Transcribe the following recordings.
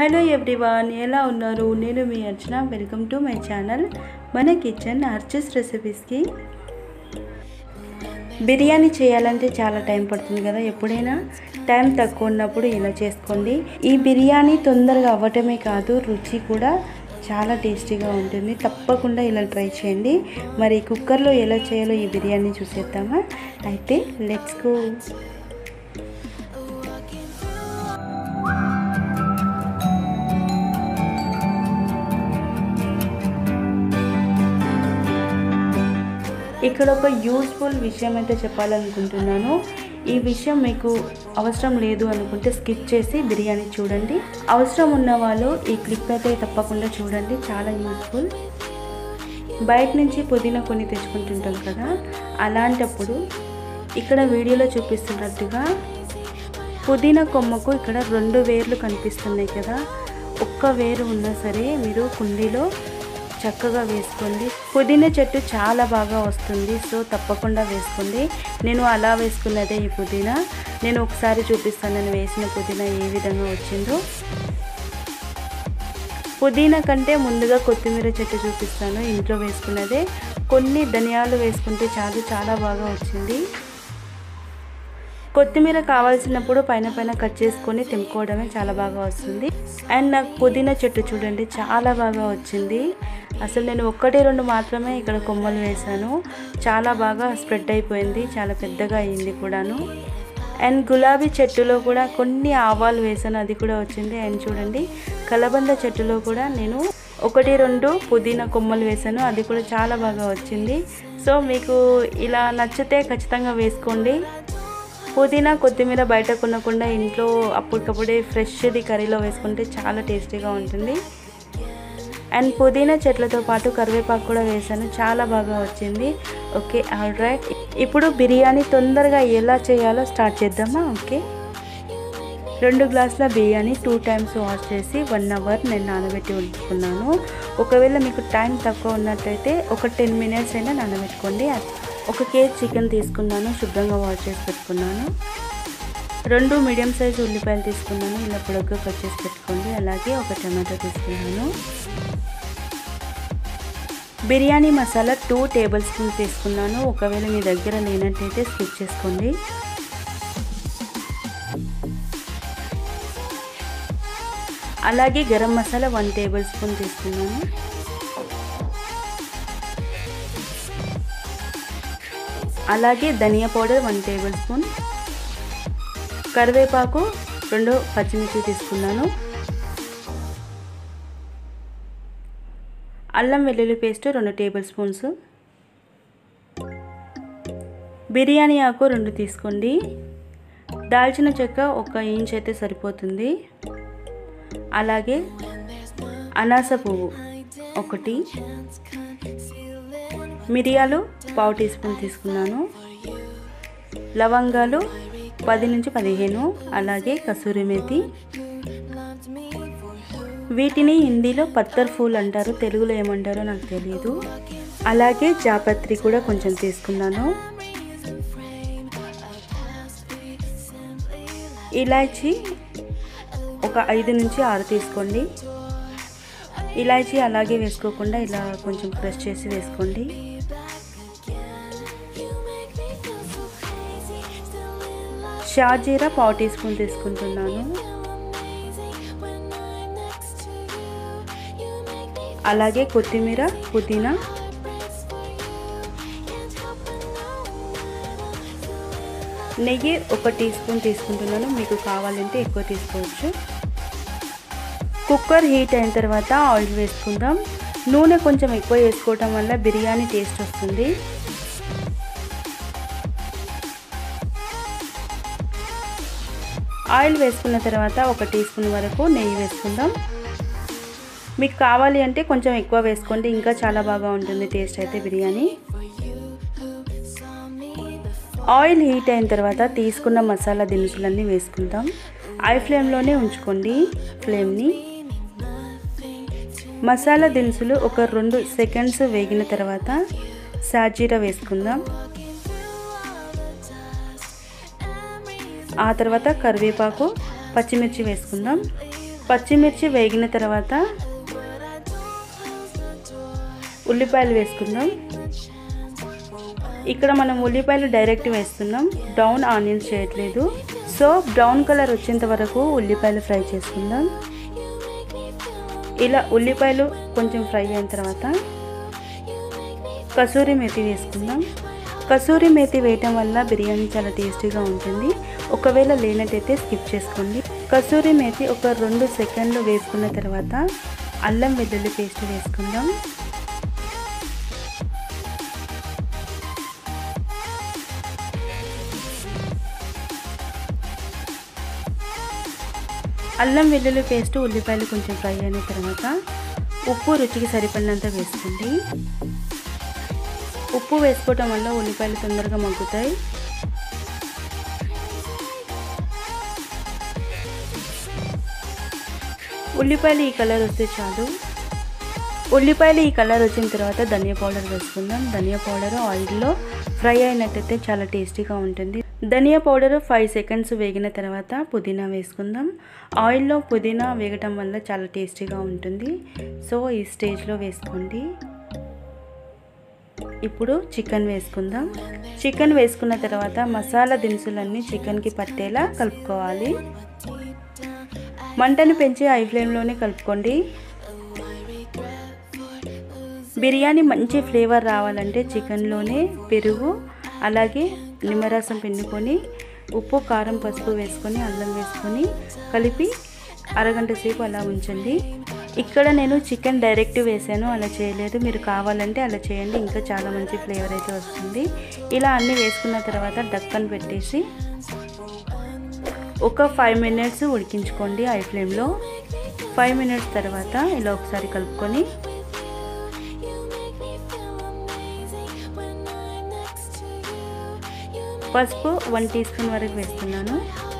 hello everyone ఎలా ఉన్నారు నేను మీ Archana welcome to my channel మన కిచెన్ అర్చస్ రెసిపీస్కి బిర్యానీ చేయాలంటే చాలా టైం పడుతుంది కదా ఎప్పుడైనా టైం తక్కువ ఉన్నప్పుడు ఇలా చేసుకోండి ఈ బిర్యానీ తొందరగా అవ్వటమే కాదు రుచి కూడా చాలా టేస్టీగా ఉంటుంది తప్పకుండా ఇలా ట్రై చేయండి మరి కుక్కర్లో ఎలా చేయాలో ఈ బిర్యానీ చూసేద్దామా అయితే లెట్స్ గో ఇక్కడ ఒక యూస్ఫుల్ విషయం అయితే చెప్పాలనుకుంటున్నాను ఈ విషయం మీకు అవసరం లేదు అనుకుంటే స్కిప్ చేసి బిర్యానీ చూడండి అవసరం ఉన్న వాళ్ళు ఈ క్లిప్ అయితే తప్పకుండా చూడండి చాలా యూస్ఫుల్ బయట నుంచి పుదీనా కొన్ని తెచ్చుకుంటుంటాం కదా అలాంటప్పుడు ఇక్కడ వీడియోలో చూపిస్తున్నట్టుగా పుదీనా కొమ్మకు ఇక్కడ రెండు వేర్లు కనిపిస్తున్నాయి కదా ఒక్క వేరు ఉన్నా సరే మీరు కుండీలో చక్కగా వేసుకోండి పుదీనా చెట్టు చాలా బాగా వస్తుంది సో తప్పకుండా వేసుకోండి నేను అలా వేసుకున్నదే ఈ పుదీనా నేను ఒకసారి చూపిస్తాను నేను వేసిన పుదీనా ఏ విధంగా వచ్చిందో పుదీనా కంటే ముందుగా కొత్తిమీర చెట్టు చూపిస్తాను ఇంట్లో వేసుకున్నదే కొన్ని ధనియాలు వేసుకుంటే చాలు చాలా బాగా వచ్చింది కొత్తిమీర కావాల్సినప్పుడు పైన పైన కట్ చేసుకొని తెంపుకోవడమే చాలా బాగా వస్తుంది అండ్ నాకు పుదీనా చెట్టు చూడండి చాలా బాగా వచ్చింది అసలు నేను ఒక్కటి రెండు మాత్రమే ఇక్కడ కొమ్మలు వేశాను చాలా బాగా స్ప్రెడ్ అయిపోయింది చాలా పెద్దగా అయింది కూడాను అండ్ గులాబీ చెట్టులో కూడా కొన్ని ఆవాలు వేసాను అది కూడా వచ్చింది అండ్ చూడండి కలబంద చెట్టులో కూడా నేను ఒకటి రెండు పుదీనా కొమ్మలు వేసాను అది కూడా చాలా బాగా వచ్చింది సో మీకు ఇలా నచ్చితే ఖచ్చితంగా వేసుకోండి పుదీనా కొత్తిమీర బయట కొనకుండా ఇంట్లో అప్పటికప్పుడే ఫ్రెష్ది కర్రీలో వేసుకుంటే చాలా టేస్టీగా ఉంటుంది అండ్ పుదీనా చెట్లతో పాటు కరివేపాకు కూడా వేసాను చాలా బాగా వచ్చింది ఓకే ఆల్ రైట్ ఇప్పుడు బిర్యానీ తొందరగా ఎలా చేయాలో స్టార్ట్ చేద్దామా ఓకే రెండు గ్లాసుల బిర్యానీ టూ టైమ్స్ వాష్ చేసి వన్ అవర్ నేను నానబెట్టి ఉంచుకున్నాను ఒకవేళ మీకు టైం తక్కువ ఉన్నట్టయితే ఒక టెన్ మినిట్స్ అయినా నానబెట్టుకోండి ఒక కేజీ చికెన్ తీసుకున్నాను శుభ్రంగా వాష్ చేసి పెట్టుకున్నాను రెండు మీడియం సైజ్ ఉల్లిపాయలు తీసుకున్నాను ఇలా పొడగ్గా కట్ చేసి పెట్టుకోండి అలాగే ఒక టమాటో తీసుకున్నాను biryani masala two tablespoons తీసుకున్నాను ఒకవేళ మీ దగ్గర లేనట్టయితే స్కిప్ చేసుకోండి అలాగే garam masala one tablespoon తీసుకున్నాను అలాగే ధనియా పౌడర్ వన్ టేబుల్ స్పూన్ కరివేపాకు రెండు పచ్చిమిర్చి తీసుకున్నాను అల్లం వెల్లుల్లి పేస్ట్ రెండు టేబుల్ స్పూన్స్ బిర్యానీ ఆకు రెండు తీసుకోండి దాల్చిన చెక్క ఒక ఇంచ్ అయితే సరిపోతుంది అలాగే అనాస పువ్వు ఒకటి మిరియాలు పావు టీ స్పూన్ తీసుకున్నాను లవంగాలు పది నుంచి పదిహేను అలాగే కసూరి మేతి వీటిని హిందీలో పత్తర్ ఫూల్ అంటారు తెలుగులో ఏమంటారో నాకు తెలియదు అలాగే జాపత్రి కూడా కొంచెం తీసుకున్నాను ఇలాచి ఒక ఐదు నుంచి ఆరు తీసుకోండి ఇలాచి అలాగే వేసుకోకుండా ఇలా కొంచెం క్రష్ చేసి వేసుకోండి షాజీరా పావు టీ స్పూన్ తీసుకుంటున్నాను అలాగే కొత్తిమీర పుదీనా నెయ్యి ఒక టీ స్పూన్ తీసుకుంటున్నాను మీకు కావాలంటే ఎక్కువ తీసుకోవచ్చు కుక్కర్ హీట్ అయిన తర్వాత ఆయిల్ వేసుకుందాం నూనె కొంచెం ఎక్కువ వేసుకోవటం వల్ల బిర్యానీ టేస్ట్ వస్తుంది ఆయిల్ వేసుకున్న తర్వాత ఒక టీ స్పూన్ వరకు నెయ్యి వేసుకుందాం మీకు కావాలి అంటే కొంచెం ఎక్కువ వేసుకోండి ఇంకా చాలా బాగా ఉంటుంది టేస్ట్ అయితే బిర్యానీ ఆయిల్ హీట్ అయిన తర్వాత తీసుకున్న మసాలా దినుసులన్నీ వేసుకుందాం ఐ ఫ్లేమ్లోనే ఉంచుకోండి ఫ్లేమ్ని మసాలా దినుసులు ఒక రెండు సెకండ్స్ వేగిన తర్వాత సాజీరా వేసుకుందాం ఆ తర్వాత కరివేపాకు పచ్చిమిర్చి వేసుకుందాం పచ్చిమిర్చి వేగిన తర్వాత ఉల్లిపాయలు వేసుకుందాం ఇక్కడ మనం ఉల్లిపాయలు డైరెక్ట్ వేస్తున్నాం బ్రౌన్ ఆనియన్స్ చేయట్లేదు సో బ్రౌన్ కలర్ వచ్చేంత వరకు ఉల్లిపాయలు ఫ్రై చేసుకుందాం ఇలా ఉల్లిపాయలు కొంచెం ఫ్రై అయిన తర్వాత కసూరి మేతి వేసుకుందాం కసూరి మేతి వేయటం వల్ల బిర్యానీ చాలా టేస్టీగా ఉంటుంది ఒకవేళ లేనట్టయితే స్కిప్ చేసుకోండి కసూరి మేతి ఒక రెండు సెకండ్లు వేసుకున్న తర్వాత అల్లం వెల్లుల్లి పేస్ట్ వేసుకుందాం అల్లం వెల్లుల్లి పేస్ట్ ఉల్లిపాయలు కొంచెం ఫ్రై అయిన తర్వాత ఉప్పు రుచికి సరిపడినంత వేసుకోండి ఉప్పు వేసుకోవటం వల్ల ఉల్లిపాయలు తొందరగా మగ్గుతాయి ఉల్లిపాయలు ఈ కలర్ వస్తే చాలు ఉల్లిపాయలు ఈ కలర్ వచ్చిన తర్వాత ధనియా పౌడర్ వేసుకుందాం ధనియా పౌడర్ ఆయిల్లో ఫ్రై అయినట్టయితే చాలా టేస్టీగా ఉంటుంది ధనియా పౌడర్ ఫైవ్ సెకండ్స్ వేగిన తర్వాత పుదీనా వేసుకుందాం ఆయిల్లో పుదీనా వేగటం వల్ల చాలా టేస్టీగా ఉంటుంది సో ఈ స్టేజ్లో వేసుకోండి ఇప్పుడు చికెన్ వేసుకుందాం చికెన్ వేసుకున్న తర్వాత మసాలా దినుసులన్నీ చికెన్కి పట్టేలా కలుపుకోవాలి మంటను పెంచి హై ఫ్లేమ్లోనే కలుపుకోండి బిర్యానీ మంచి ఫ్లేవర్ రావాలంటే చికెన్లోనే పెరుగు అలాగే నిమ్మరసం పిండుకొని ఉప్పు కారం పసుపు వేసుకొని అల్లం వేసుకొని కలిపి అరగంట సేపు అలా ఉంచండి ఇక్కడ నేను చికెన్ డైరెక్ట్ వేసాను అలా చేయలేదు మీరు కావాలంటే అలా చేయండి ఇంకా చాలా మంచి ఫ్లేవర్ అయితే వస్తుంది ఇలా అన్నీ వేసుకున్న తర్వాత డక్కన్ పెట్టేసి ఒక ఫైవ్ మినిట్స్ ఉడికించుకోండి హై ఫ్లేమ్లో ఫైవ్ మినిట్స్ తర్వాత ఇలా ఒకసారి కలుపుకొని పసుపు వన్ టీ స్పూన్ వరకు వేస్తున్నాను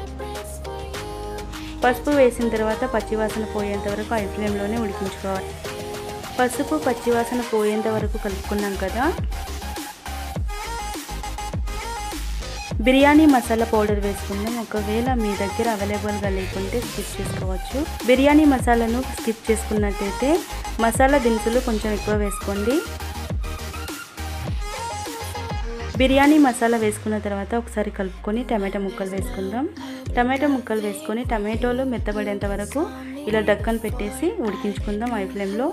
పసుపు వేసిన తర్వాత పచ్చివాసన పోయేంత వరకు హై ఫ్లేమ్లోనే ఉడికించుకోవాలి పసుపు పచ్చివాసన పోయేంత వరకు కలుపుకున్నాం కదా బిర్యానీ మసాలా పౌడర్ వేసుకుందాం ఒకవేళ మీ దగ్గర అవైలబుల్గా లేకుంటే స్కిప్ చేసుకోవచ్చు బిర్యానీ మసాలాను స్కిప్ చేసుకున్నట్టయితే మసాలా దినుసులు కొంచెం ఎక్కువ వేసుకోండి బిర్యానీ మసాలా వేసుకున్న తర్వాత ఒకసారి కలుపుకొని టమాటా ముక్కలు వేసుకుందాం టమాటా ముక్కలు వేసుకొని టమాటోలు మెత్తబడేంత వరకు ఇలా డక్కన్ పెట్టేసి ఉడికించుకుందాం హై ఫ్లేమ్లో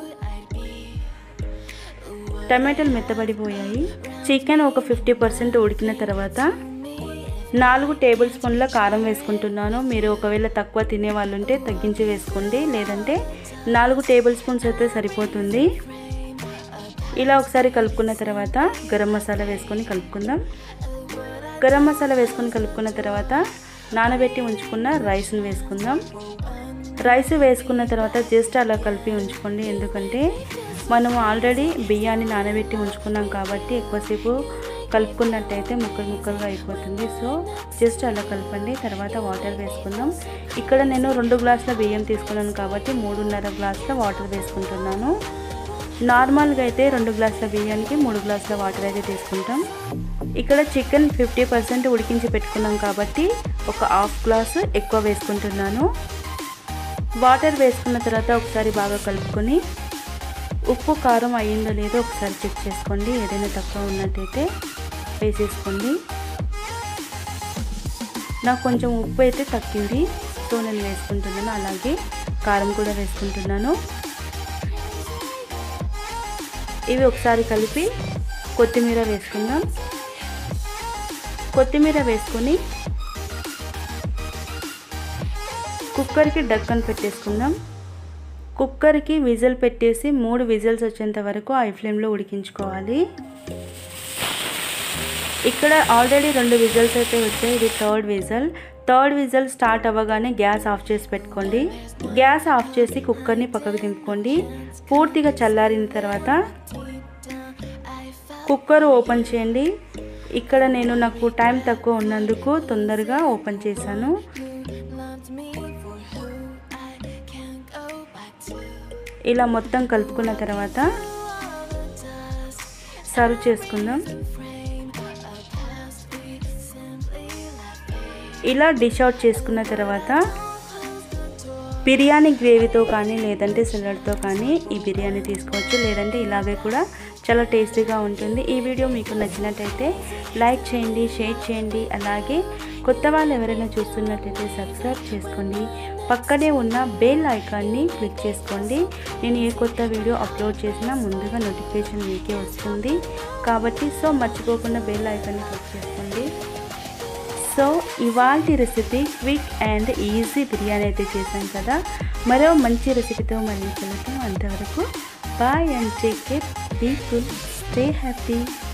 టమాటాలు మెత్తబడిపోయాయి చికెన్ ఒక ఫిఫ్టీ పర్సెంట్ ఉడికిన తర్వాత నాలుగు టేబుల్ స్పూన్ల కారం వేసుకుంటున్నాను మీరు ఒకవేళ తక్కువ తినే వాళ్ళు ఉంటే తగ్గించి వేసుకోండి లేదంటే నాలుగు టేబుల్ స్పూన్స్ అయితే సరిపోతుంది ఇలా ఒకసారి కలుపుకున్న తర్వాత గరం మసాలా వేసుకొని కలుపుకుందాం గరం మసాలా వేసుకొని కలుపుకున్న తర్వాత నానబెట్టి ఉంచుకున్న రైస్ని వేసుకుందాం రైస్ వేసుకున్న తర్వాత జస్ట్ అలా కలిపి ఉంచుకోండి ఎందుకంటే మనం ఆల్రెడీ బియ్యాన్ని నానబెట్టి ఉంచుకున్నాం కాబట్టి ఎక్కువసేపు కలుపుకున్నట్టయితే ముక్కలు ముక్కలుగా అయిపోతుంది సో జస్ట్ అలా కలపండి తర్వాత వాటర్ వేసుకుందాం ఇక్కడ నేను రెండు గ్లాసుల బియ్యం తీసుకున్నాను కాబట్టి మూడున్నర గ్లాసుల వాటర్ వేసుకుంటున్నాను నార్మల్గా అయితే రెండు గ్లాసుల బియ్యానికి మూడు గ్లాసుల వాటర్ అయితే తీసుకుంటాం ఇక్కడ చికెన్ ఫిఫ్టీ పర్సెంట్ ఉడికించి పెట్టుకున్నాం కాబట్టి ఒక హాఫ్ గ్లాసు ఎక్కువ వేసుకుంటున్నాను వాటర్ వేసుకున్న తర్వాత ఒకసారి బాగా కలుపుకొని ఉప్పు కారం అయ్యిందో లేదో ఒకసారి చెక్ చేసుకోండి ఏదైనా తక్కువ ఉన్నట్టయితే వేసేసుకోండి నాకు కొంచెం ఉప్పు అయితే తగ్గింది సో నేను వేసుకుంటున్నాను అలాగే కారం కూడా వేసుకుంటున్నాను ఇవి ఒకసారి కలిపి కొత్తిమీర వేసుకుందాం కొత్తిమీర వేసుకొని కుక్కర్కి డక్కన్ పెట్టేసుకుందాం కుక్కర్కి విజిల్ పెట్టేసి మూడు విజిల్స్ వచ్చేంత వరకు హై ఫ్లేమ్లో ఉడికించుకోవాలి ఇక్కడ ఆల్రెడీ రెండు విజిల్స్ అయితే వచ్చాయి ఇది third whistle third whistle start అవ్వగానే గ్యాస్ ఆఫ్ చేసి పెట్టుకోండి గ్యాస్ ఆఫ్ చేసి కుక్కర్ని పక్కకు దింపుకోండి పూర్తిగా చల్లారిన తర్వాత కుక్కర్ ఓపెన్ చేయండి ఇక్కడ నేను నాకు టైం తక్కువ ఉన్నందుకు తొందరగా ఓపెన్ చేశాను ఇలా మొత్తం కలుపుకున్న తర్వాత సర్వ్ చేసుకుందాం ఇలా డిష్ అవుట్ చేసుకున్న తర్వాత బిర్యానీ గ్రేవీతో కానీ లేదంటే సలాడ్తో కానీ ఈ బిర్యానీ తీసుకోవచ్చు లేదంటే ఇలాగే కూడా చాలా టేస్టీగా ఉంటుంది ఈ వీడియో మీకు నచ్చినట్టయితే లైక్ చేయండి షేర్ చేయండి అలాగే కొత్త వాళ్ళు ఎవరైనా చూస్తున్నట్లయితే సబ్స్క్రైబ్ చేసుకోండి పక్కనే ఉన్న బెల్ ఐకాన్ని క్లిక్ చేసుకోండి నేను ఏ కొత్త వీడియో అప్లోడ్ చేసినా ముందుగా నోటిఫికేషన్ మీకే వస్తుంది కాబట్టి సో మర్చిపోకుండా బెల్ ఐకాన్ని క్లిక్ చేసుకోండి సో ఇవాళ recipe quick and easy biryani అయితే చేశాం కదా మరో మంచి రెసిపీతో మళ్ళీ కలుగుతాం అంతవరకు bye and take care be full stay happy